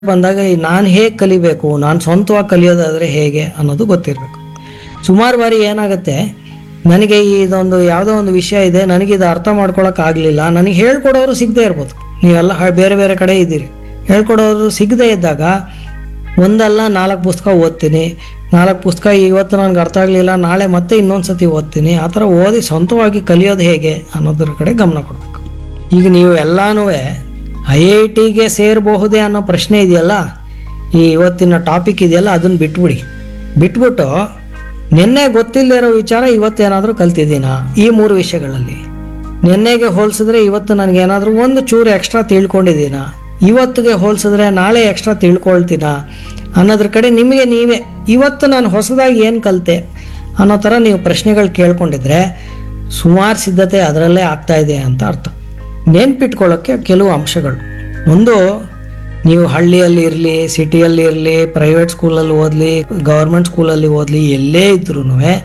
ಬಂದಾಗ ನಾನು ಹೇಗೆ ಕಲಿಬೇಕು ನಾನು ಸ್ವಂತವಾಗಿ ಕಲಿಯೋದಾದ್ರೆ ಹೇಗೆ ಅನ್ನೋದು ಗೊತ್ತಿರಬೇಕು ಸುಮಾರು ಬಾರಿ ಏನಾಗುತ್ತೆ ನನಗೆ ಇದೊಂದು ಯಾವುದೋ ಒಂದು ವಿಷಯ ಇದೆ ನನಗೆ ಇದು ಅರ್ಥ ಮಾಡ್ಕೊಳಕ್ ಆಗಲಿಲ್ಲ ನನಗೆ ಹೇಳ್ಕೊಡೋರು ಸಿಗದೇ ಇರ್ಬೋದು ನೀವೆಲ್ಲ ಹ- ಬೇರೆ ಬೇರೆ ಕಡೆ ಇದ್ದೀರಿ ಹೇಳ್ಕೊಡೋರು ಸಿಗದೇ ಇದ್ದಾಗ ಒಂದಲ್ಲ ನಾಲ್ಕು ಪುಸ್ತಕ ಓದ್ತೀನಿ ನಾಲ್ಕು ಪುಸ್ತಕ ಇವತ್ತು ನನಗೆ ಅರ್ಥ ಆಗಲಿಲ್ಲ ನಾಳೆ ಮತ್ತೆ ಇನ್ನೊಂದು ಸತಿ ಓದ್ತೀನಿ ಆ ಥರ ಓದಿ ಸ್ವಂತವಾಗಿ ಕಲಿಯೋದು ಹೇಗೆ ಅನ್ನೋದ್ರ ಕಡೆ ಗಮನ ಕೊಡಬೇಕು ಈಗ ನೀವು ಎಲ್ಲಾನು ಐ ಐ ಟಿಗೆ ಸೇರಬಹುದೇ ಅನ್ನೋ ಪ್ರಶ್ನೆ ಇದೆಯಲ್ಲ ಈ ಇವತ್ತಿನ ಟಾಪಿಕ್ ಇದೆಯಲ್ಲ ಅದನ್ನ ಬಿಟ್ಬಿಡಿ ಬಿಟ್ಬಿಟ್ಟು ನಿನ್ನೆ ಗೊತ್ತಿಲ್ಲದೆ ಇರೋ ವಿಚಾರ ಇವತ್ತೇನಾದರೂ ಕಲ್ತಿದ್ದೀನಾ ಈ ಮೂರು ವಿಷಯಗಳಲ್ಲಿ ನಿನ್ನೆಗೆ ಹೋಲಿಸಿದ್ರೆ ಇವತ್ತು ನನಗೇನಾದರೂ ಒಂದು ಚೂರು ಎಕ್ಸ್ಟ್ರಾ ತಿಳ್ಕೊಂಡಿದ್ದೀನಾ ಇವತ್ತಿಗೆ ಹೋಲಿಸಿದ್ರೆ ನಾಳೆ ಎಕ್ಸ್ಟ್ರಾ ತಿಳ್ಕೊಳ್ತೀನಾ ಅನ್ನೋದ್ರ ಕಡೆ ನಿಮಗೆ ನೀವೇ ಇವತ್ತು ನಾನು ಹೊಸದಾಗಿ ಏನು ಕಲಿತೆ ಅನ್ನೋ ಥರ ನೀವು ಪ್ರಶ್ನೆಗಳು ಕೇಳ್ಕೊಂಡಿದ್ರೆ ಸುಮಾರು ಸಿದ್ಧತೆ ಅದರಲ್ಲೇ ಆಗ್ತಾ ಇದೆ ಅಂತ ಅರ್ಥ ನೆನ್ಪಿಟ್ಕೊಳ್ಳೋಕ್ಕೆ ಕೆಲವು ಅಂಶಗಳು ಒಂದು ನೀವು ಹಳ್ಳಿಯಲ್ಲಿ ಇರಲಿ ಸಿಟಿಯಲ್ಲಿ ಇರಲಿ ಪ್ರೈವೇಟ್ ಸ್ಕೂಲಲ್ಲಿ ಓದಲಿ ಗೌರ್ಮೆಂಟ್ ಸ್ಕೂಲಲ್ಲಿ ಓದಲಿ ಎಲ್ಲೇ ಇದ್ರೂ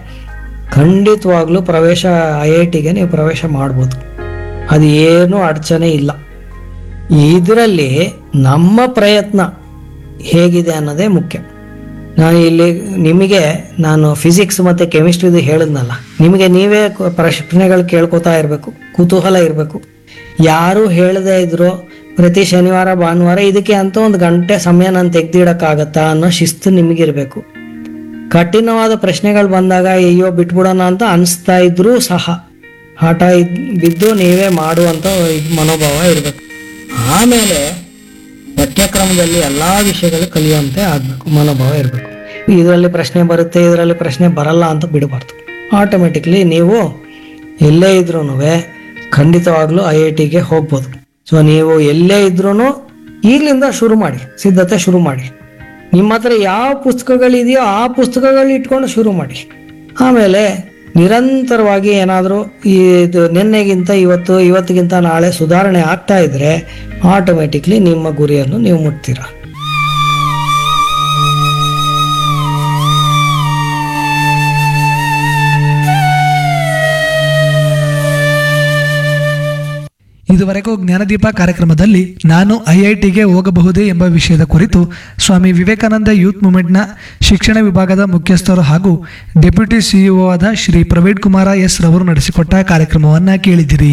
ಖಂಡಿತವಾಗ್ಲೂ ಪ್ರವೇಶ ಐ ಐ ಟಿಗೆ ನೀವು ಪ್ರವೇಶ ಮಾಡ್ಬೋದು ಅದು ಏನೂ ಅಡಚಣೆ ಇಲ್ಲ ಇದರಲ್ಲಿ ನಮ್ಮ ಪ್ರಯತ್ನ ಹೇಗಿದೆ ಅನ್ನೋದೇ ಮುಖ್ಯ ನಾನು ಇಲ್ಲಿ ನಿಮಗೆ ನಾನು ಫಿಸಿಕ್ಸ್ ಮತ್ತು ಕೆಮಿಸ್ಟ್ರಿದು ಹೇಳಿದ್ನಲ್ಲ ನಿಮಗೆ ನೀವೇ ಕ- ಪ್ರಶ್ನೆಗಳು ಕೇಳ್ಕೊತಾ ಇರಬೇಕು ಕುತೂಹಲ ಇರಬೇಕು ಯಾರು ಹೇಳದೇ ಇದ್ರು ಪ್ರತಿ ಶನಿವಾರ ಭಾನುವಾರ ಇದಕ್ಕೆ ಅಂತ ಒಂದು ಗಂಟೆ ಸಮಯ ನಾನು ತೆಗ್ದಿಡಕ್ಕಾಗತ್ತಾ ಅನ್ನೋ ಶಿಸ್ತು ನಿಮಗಿರಬೇಕು ಕಠಿಣವಾದ ಪ್ರಶ್ನೆಗಳು ಬಂದಾಗ ಅಯ್ಯೋ ಬಿಟ್ಬಿಡೋಣ ಅಂತ ಅನಿಸ್ತಾ ಇದ್ರೂ ಸಹ ಹಠ ಇದ್ ಬಿದ್ದು ನೀವೇ ಮಾಡುವಂಥ ಇದ್ ಮನೋಭಾವ ಇರಬೇಕು ಆಮೇಲೆ ಪಠ್ಯಕ್ರಮದಲ್ಲಿ ಎಲ್ಲ ವಿಷಯಗಳು ಕಲಿಯುವಂತೆ ಆಗಬೇಕು ಮನೋಭಾವ ಇರಬೇಕು ಇದರಲ್ಲಿ ಪ್ರಶ್ನೆ ಬರುತ್ತೆ ಇದರಲ್ಲಿ ಪ್ರಶ್ನೆ ಬರಲ್ಲ ಅಂತ ಬಿಡಬಾರ್ದು ಆಟೋಮೆಟಿಕ್ಲಿ ನೀವು ಎಲ್ಲೇ ಇದ್ರೂ ಖಂಡಿತವಾಗ್ಲೂ ಐ ಐ ಟಿಗೆ ಹೋಗ್ಬೋದು ಸೊ ನೀವು ಎಲ್ಲೇ ಇದ್ರೂ ಈಗಲಿಂದ ಶುರು ಮಾಡಿ ಸಿದ್ಧತೆ ಶುರು ಮಾಡಿ ನಿಮ್ಮ ಹತ್ರ ಯಾವ ಪುಸ್ತಕಗಳಿದೆಯೋ ಆ ಪುಸ್ತಕಗಳು ಇಟ್ಕೊಂಡು ಶುರು ಮಾಡಿ ಆಮೇಲೆ ನಿರಂತರವಾಗಿ ಏನಾದರೂ ಇದು ನಿನ್ನೆಗಿಂತ ಇವತ್ತು ಇವತ್ತಿಗಿಂತ ನಾಳೆ ಸುಧಾರಣೆ ಆಗ್ತಾ ಇದ್ರೆ ಆಟೋಮೆಟಿಕ್ಲಿ ನಿಮ್ಮ ಗುರಿಯನ್ನು ನೀವು ಮುಟ್ತೀರಾ ಇದುವರೆಗೂ ಜ್ಞಾನದೀಪ ಕಾರ್ಯಕ್ರಮದಲ್ಲಿ ನಾನು ಐಐಟಿಗೆ ಹೋಗಬಹುದೇ ಎಂಬ ವಿಷಯದ ಕುರಿತು ಸ್ವಾಮಿ ವಿವೇಕಾನಂದ ಯೂತ್ ಮೂವ್ಮೆಂಟ್ನ ಶಿಕ್ಷಣ ವಿಭಾಗದ ಮುಖ್ಯಸ್ಥರು ಹಾಗೂ ಡೆಪ್ಯೂಟಿ ಸಿಇಒ ಆದ ಶ್ರೀ ಪ್ರವೀಣ್ ಕುಮಾರ ಎಸ್ ರವರು ನಡೆಸಿಕೊಟ್ಟ ಕಾರ್ಯಕ್ರಮವನ್ನು ಕೇಳಿದಿರಿ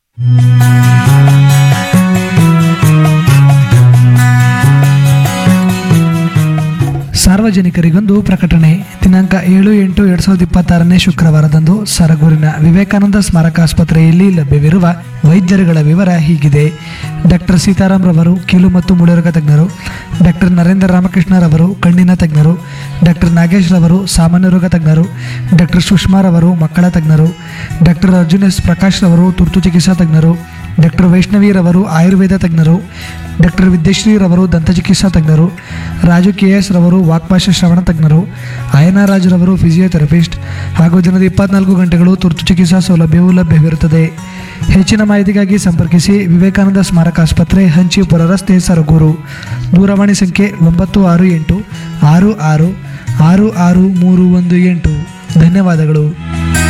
ಸಾರ್ವಜನಿಕರಿಗೊಂದು ಪ್ರಕಟಣೆ ದಿನಾಂಕ ಏಳು ಎಂಟು ಎರಡ್ ಸಾವಿರದ ಇಪ್ಪತ್ತಾರನೇ ಶುಕ್ರವಾರದಂದು ಸರಗೂರಿನ ವಿವೇಕಾನಂದ ಸ್ಮಾರಕ ಆಸ್ಪತ್ರೆಯಲ್ಲಿ ಲಭ್ಯವಿರುವ ವೈದ್ಯರುಗಳ ವಿವರ ಹೀಗಿದೆ ಡಾಕ್ಟರ್ ಸೀತಾರಾಮ್ ರವರು ಕೀಲು ಮತ್ತು ಮುಳುರೋಗ ತಜ್ಞರು ಡಾಕ್ಟರ್ ನರೇಂದ್ರ ರಾಮಕೃಷ್ಣರವರು ಕಣ್ಣಿನ ತಜ್ಞರು ಡಾಕ್ಟರ್ ನಾಗೇಶ್ ರವರು ಸಾಮಾನ್ಯ ರೋಗ ತಜ್ಞರು ಡಾಕ್ಟರ್ ಸುಷ್ಮಾ ರವರು ಮಕ್ಕಳ ತಜ್ಞರು ಡಾಕ್ಟರ್ ಅರ್ಜುನ್ ಎಸ್ ಪ್ರಕಾಶ್ ರವರು ತುರ್ತು ಚಿಕಿತ್ಸಾ ತಜ್ಞರು ಡಾಕ್ಟರ್ ವೈಷ್ಣವಿ ರವರು ಆಯುರ್ವೇದ ತಜ್ಞರು ಡಾಕ್ಟರ್ ವಿದ್ಯಶ್ರೀ ರವರು ದಂತಚಿಕಿತ್ಸಾ ತಜ್ಞರು ರಾಜು ಕೆ ಎಸ್ ರವರು ವಾಕ್ಭಾಷಾ ಶ್ರವಣ ತಜ್ಞರು ಅಯನ ರಾಜ್ ರವರು ಫಿಸಿಯೋಥೆರಪಿಸ್ಟ್ ಹಾಗೂ ದಿನದ ಇಪ್ಪತ್ನಾಲ್ಕು ಗಂಟೆಗಳು ತುರ್ತು ಚಿಕಿತ್ಸಾ ಸೌಲಭ್ಯವೂ ಲಭ್ಯವಿರುತ್ತದೆ ಹೆಚ್ಚಿನ ಮಾಹಿತಿಗಾಗಿ ಸಂಪರ್ಕಿಸಿ ವಿವೇಕಾನಂದ ಸ್ಮಾರಕ ಆಸ್ಪತ್ರೆ ಹಂಚಿಪುರ ರಸ್ತೆ ಸರಗೂರು ದೂರವಾಣಿ ಸಂಖ್ಯೆ ಒಂಬತ್ತು ಆರು ಎಂಟು ಆರು ಆರು ಆರು ಆರು ಮೂರು ಒಂದು ಎಂಟು ಧನ್ಯವಾದಗಳು